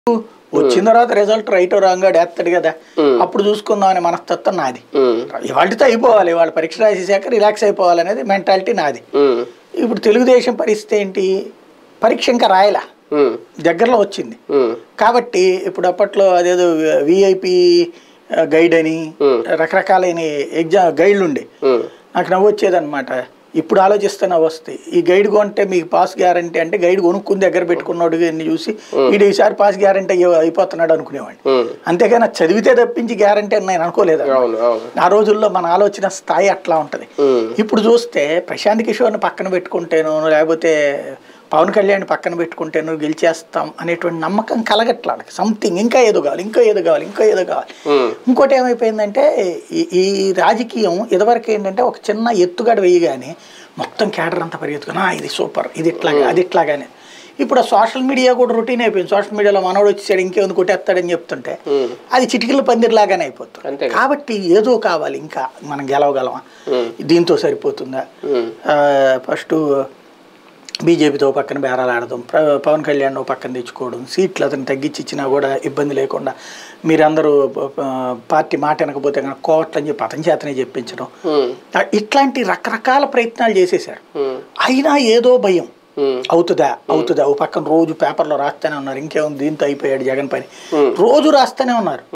వచ్చిన తర్వాత result right wrong వేస్తాడు కదా అప్పుడు చూసుకుందాం అనే మనస్తత్వం నాది ఉమ్, ఇవాళతో అయిపోవాలి వాళ్ళ పరీక్ష రాసేసాక రిలాక్స్ అయిపోవాలనేది మెంటాలిటీ నాది ఉమ్, ఇప్పుడు తెలుగుదేశం పరిస్థితి ఏంటి పరీక్ష ఇంకా రాయలా ఉమ్, దగ్గరలో వచ్చింది ఉమ్, కాబట్టి ఇప్పుడు అప్పట్లో అదేదో విఐపి గైడ్ అని రకరకాలైన ఎగ్జామ్ గైడ్లు ఉండే ఉమ్, నాకు నవ్వు వచ్చేదన్నమాట ఇప్పుడు ఆలోచిస్తే నవ్వు వస్తాయి ఈ గైడ్ కొంటే మీకు పాస్ గ్యారంటీ అంటే గైడ్ కొనుక్కుని దగ్గర పెట్టుకున్నాడు ఇన్ని చూసి వీడు ఈసారి పాస్ గ్యారంటీ అయిపోతున్నాడు అనుకునేవాడిని ఉమ్. అంతేగాని అది చదివితే తప్పించి గ్యారంటీ అని నేను అనుకోలేదు అవును అవును ఆ రోజుల్లో మన ఆలోచన స్థాయి అట్లా ఉంటుంది ఉమ్, ఇప్పుడు చూస్తే ప్రశాంత్ కిషోర్ని పక్కన పెట్టుకుంటేను లేకపోతే పవన్ కళ్యాణ్ పక్కన పెట్టుకుంటేను గెలిచేస్తాం అనేటువంటి నమ్మకం కలగట్లా సంథింగ్ ఇంకా ఏదో కావాలి ఇంకా ఏదో కావాలి ఇంకా ఏదో కావాలి ఉమ్, ఇంకోటి ఏమైపోయిందంటే ఈ ఈ రాజకీయం ఇదివరకు ఏంటంటే ఒక చిన్న ఎత్తుగడ వేయగానే మొత్తం క్యాడర్ అంతా పరిగెత్తుకుని "ఆ, ఇది సూపర్ ఇది ఇట్లాగా అది ఇట్లాగానే ఇప్పుడు ఆ సోషల్ మీడియా కూడా రొటీన్ అయిపోయింది సోషల్ మీడియాలో మనోడు వచ్చేసాడు ఇంకేముంది కొట్టేస్తాడని చెప్తుంటే ఉమ్, అది చిటికల పందిరిలాగానే అయిపోతుంది అంతే కదా. కాబట్టి ఏదో కావాలి ఇంకా మనం గెలవగలమా ఉమ్, దీంతో సరిపోతుందా ఉమ్, ఫస్ట్ బీజేపీతో పక్కన బేరాలు ఆడదాం ప్ర- పవన్ కళ్యాణ్ ఓ పక్కన తెచ్చుకోవడం సీట్లు అతను తగ్గించి ఇచ్చినా కూడా ఇబ్బంది లేకుండా మీరందరూ ప- ప- పార్టీ మాట వినకపోతే కనుక కోట్లు అని చెప్పి అతని చేతనే చెప్పించడం ఉమ్, ఆ, ఇట్లాంటి రకరకాల ప్రయత్నాలు చేసేసారు ఉమ్, అయినా ఏదో భయం ఉమ్, అవుతుందా అవుతుందా ఓ పక్కన రోజు పేపర్లో రాస్తూనే ఉన్నారు ఇంకేముంది దీంతో అయిపోయాడు జగన్ పని Hmm. రోజు రాస్తూనే ఉన్నారు